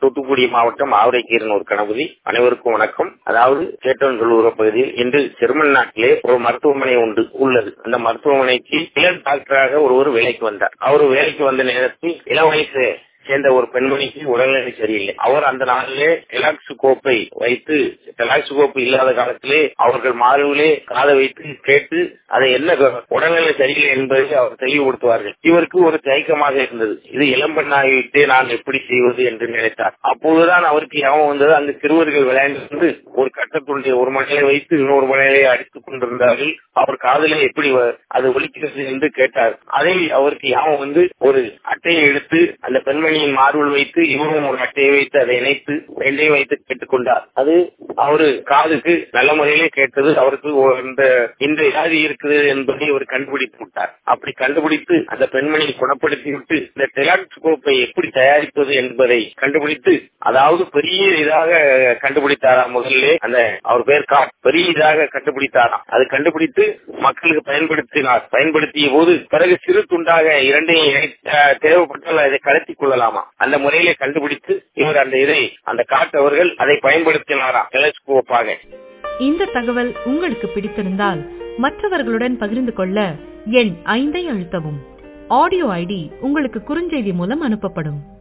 தூத்துக்குடி மாவட்டம் ஆவரைக்கீரன் ஒரு கணபதி அனைவருக்கும் வணக்கம் அதாவது சேட்டன் சொல்லுகிற பகுதியில் இன்று ஜெர்மன் நாட்டிலே ஒரு மருத்துவமனை உண்டு உள்ளது அந்த மருத்துவமனைக்கு இளம் டாக்டராக ஒருவர் வேலைக்கு வந்தார் அவர் வேலைக்கு வந்த நேரத்தில் இளம் வயசு சேர்ந்த ஒரு பெண்மணிக்கு உடல்நிலை சரியில்லை அவர் அந்த நாளிலே டெலாக்ஸ் கோப்பை வைத்து டெலாக்ஸ் கோப்பு இல்லாத காலத்திலே அவர்கள் மார்பிலே காதை வைத்து கேட்டு அதை என்ன உடல்நிலை சரியில்லை என்பதை அவர் தெளிவுபடுத்துவார்கள் இவருக்கு ஒரு தயக்கமாக இருந்தது இது இளம்பெண்ணாகிவிட்டே நான் எப்படி செய்வது என்று நினைத்தார் அப்போதுதான் அவருக்கு ஞாபகம் வந்தது அந்த சிறுவர்கள் விளையாண்டு வந்து ஒரு கட்டத்துடைய ஒரு மணியை வைத்து இன்னொரு மணியை அடித்துக் கொண்டிருந்தார்கள் அவர் காதலே எப்படி அது ஒலிக்கிறது என்று கேட்டார் அதை அவருக்கு ஞாபகம் வந்து ஒரு அட்டையை எடுத்து அந்த பெண்மணி பெண்மணியின் மார்பில் வைத்து இவரும் ஒரு அட்டையை வைத்து அதை இணைத்து ரெண்டையும் வைத்து கேட்டுக்கொண்டார் அது அவரு காதுக்கு நல்ல முறையிலே கேட்டது அவருக்கு இந்த இந்த வியாதி இருக்குது என்பதை அவர் கண்டுபிடித்து விட்டார் அப்படி கண்டுபிடித்து அந்த பெண்மணியை குணப்படுத்தி விட்டு இந்த டெலாக்ஸ்கோப்பை எப்படி தயாரிப்பது என்பதை கண்டுபிடித்து அதாவது பெரிய இதாக கண்டுபிடித்தாராம் முதல்ல அந்த அவர் பேர் கா பெரிய இதாக கண்டுபிடித்தாராம் அது கண்டுபிடித்து மக்களுக்கு பயன்படுத்தினார் பயன்படுத்திய போது பிறகு சிறு துண்டாக இரண்டையும் தேவைப்பட்டால் அதை கடத்தி கொள்ளலாமா அந்த முறையிலே கண்டுபிடித்து இவர் அந்த இதை அந்த காட்டவர்கள் அதை பயன்படுத்தினாராம் டெலஸ்கோப்பாக இந்த தகவல் உங்களுக்கு பிடித்திருந்தால் மற்றவர்களுடன் பகிர்ந்து கொள்ள எண் ஐந்தை அழுத்தவும் ஆடியோ ஐடி உங்களுக்கு குறுஞ்செய்தி மூலம் அனுப்பப்படும்